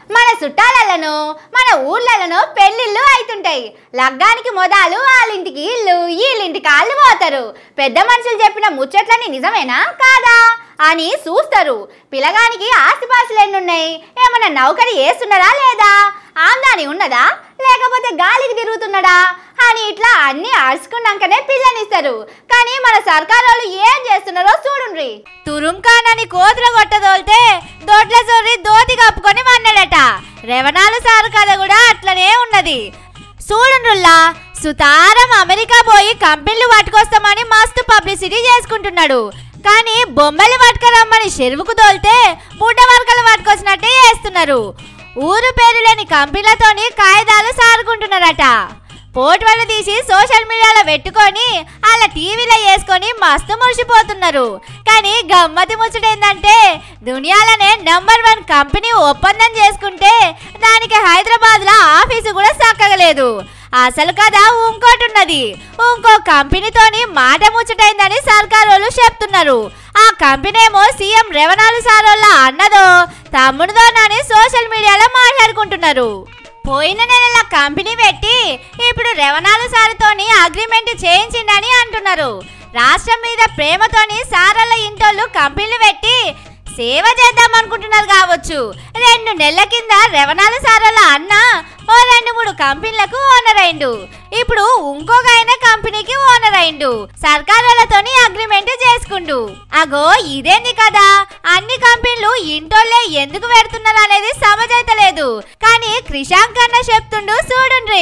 మన చుట్టాలలను మన ఊర్లలో పెళ్ళిళ్ళు అవుతుంటాయి లగ్గానికి మొదలు వాళ్ళింటికి ఇల్లు వీళ్ళింటికి కాళ్ళు పోతారు పెద్ద మనుషులు చెప్పిన ముచ్చట్లని నిజమేనా కాదా అని చూస్తారు పిల్లగానికి ఆస్తిపాస్తులు ఎన్నున్నాయి ఏమన్నా నౌకరి వేస్తున్నాడా లేదా ఆమ్దాని ఉన్నదా లేకపోతే గాలికి తిరుగుతున్నాడా అని ఇట్లా అన్ని అరుచుకున్నాకనే పిల్లనిస్తారు కానీ మన సర్కారు వాళ్ళు ఏం చేస్తున్నారో చూడుండ్రి తురుంకానని కోతులు కొట్టదోల్తే దొడ్ల చొర్రి దోతి కప్పుకొని వన్నాడట రెవనాలు సారు కథ కూడా అట్లనే ఉన్నది చూడండ్రుల్లా సుతారం అమెరికా పోయి కంపెనీలు పట్టుకొస్తామని మస్తు పబ్లిసిటీ చేసుకుంటున్నాడు కానీ బొమ్మలు పట్టుకురమ్మని చెరువుకు తోలితే బుడ్డ వర్కలు పట్టుకొచ్చినట్టే చేస్తున్నారు ఊరు పేరు లేని కంపెనీలతోని కాగితాలు సారుకుంటున్నారట ఫోటోలు తీసి సోషల్ మీడియాలో పెట్టుకొని అలా టీవీలో వేసుకొని మస్తు మురిసిపోతున్నారు కానీ గమ్మతి ముచ్చటేందంటే దునియాలనే నంబర్ వన్ కంపెనీ ఒప్పందం చేసుకుంటే దానికి హైదరాబాద్లో ఆఫీసు కూడా చక్కగలేదు అసలు కదా ఇంకోటి ఉన్నది ఇంకో కంపెనీతోని మాట ముచ్చటైందని సర్కారు వాళ్ళు చెప్తున్నారు ఆ కంపెనీ ఏమో సీఎం రెవనాలు సారోళ్ళ అన్నదో తమ్ముడిదోనని సోషల్ మీడియాలో మాట్లాడుకుంటున్నారు పోయిన నెలల కంపెనీ పెట్టి ఇప్పుడు రెవనాలు సారితోని అగ్రిమెంట్ చేయించిండని అంటున్నారు రాష్ట్రం మీద ప్రేమతోని సారల ఇంటోళ్ళు కంపెనీలు పెట్టి సేవ చేద్దాం అనుకుంటున్నారు కావచ్చు రెండు నెలల కింద రెవనాల సారల అన్న ఓ రెండు మూడు కంపెనీలకు ఓనర్ అయిండు ఇప్పుడు ఇంకొక ఆయన కంపెనీకి ఓనర్ అయిండు సర్కారులతోని అగ్రిమెంట్ చేసుకుండు అగో ఇదేంది కదా అన్ని కంపెనీలు ఇంటోళ్ళే ఎందుకు పెడుతున్నారు అనేది సమజైతలేదు కానీ క్రిషాంక్ అన్న చెప్తుండు చూడుండ్రి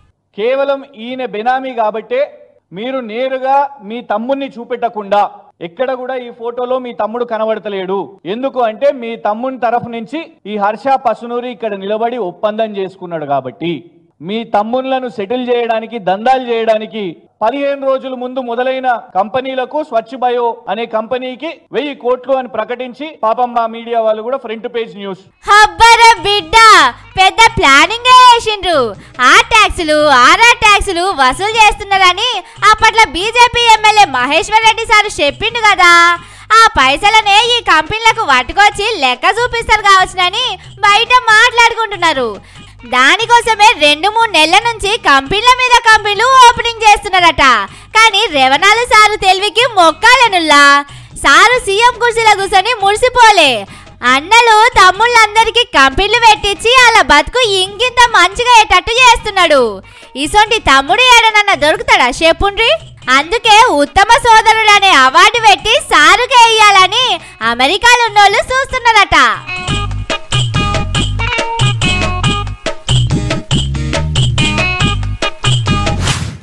కేవలం ఈయన బెనామీ కాబట్టే మీరు నేరుగా మీ తమ్ముణ్ణి చూపెట్టకుండా ఎక్కడ కూడా ఈ ఫోటోలో మీ తమ్ముడు కనబడతలేడు ఎందుకు అంటే మీ తమ్ముని తరఫు నుంచి ఈ హర్ష పసునూరి ఇక్కడ నిలబడి ఒప్పందం చేసుకున్నాడు కాబట్టి మీ తమ్ముళ్లను సెటిల్ చేయడానికి దందాలు చేయడానికి పదిహేను రోజుల ముందు మొదలైన కంపెనీలకు స్వచ్ఛ బయో అనే కంపెనీకి వెయ్యి కోట్లు అని ప్రకటించి పాపం మా మీడియా వాళ్ళు కూడా ఫ్రంట్ పేజ్ న్యూస్ హబ్బర బిడ్డ పెద్ద ప్లానింగ్ వేసిండ్రు ఆ ట్యాక్సులు ఆర్ఆ ట్యాక్సులు వసూలు చేస్తున్నారని అప్పట్లో BJP MLA Maheshwar Reddy sir చెప్పిండు కదా ఆ పైసలనే ఈ కంపెనీలకు పట్టుకొచ్చి లెక్క చూపిస్తారు కావచ్చునని బయట మాట్లాడుకుంటున్నారు దానికోసమే రెండు మూడు నెలల నుంచి కంపెనీల మీద కంపెనీలు ఓపెనింగ్ చేస్తున్నారట కానీ రెవనాలు సారు తెలివికి మొక్కాలనుల్లా సారు సీఎం కుర్చీలో కూర్చొని మురిసిపోలే అన్నలు తమ్ముళ్ళందరికీ కంపెనీలు పెట్టించి అలా బతుకు ఇంకింత మంచిగా అయ్యేటట్టు చేస్తున్నాడు ఇసొంటి తమ్ముడు ఏడనన్న దొరుకుతాడా చెప్పుండ్రి అందుకే ఉత్తమ సోదరుడు అనే అవార్డు పెట్టి సారుకే ఇయ్యాలని అమెరికాలో ఉన్నోళ్ళు చూస్తున్నారట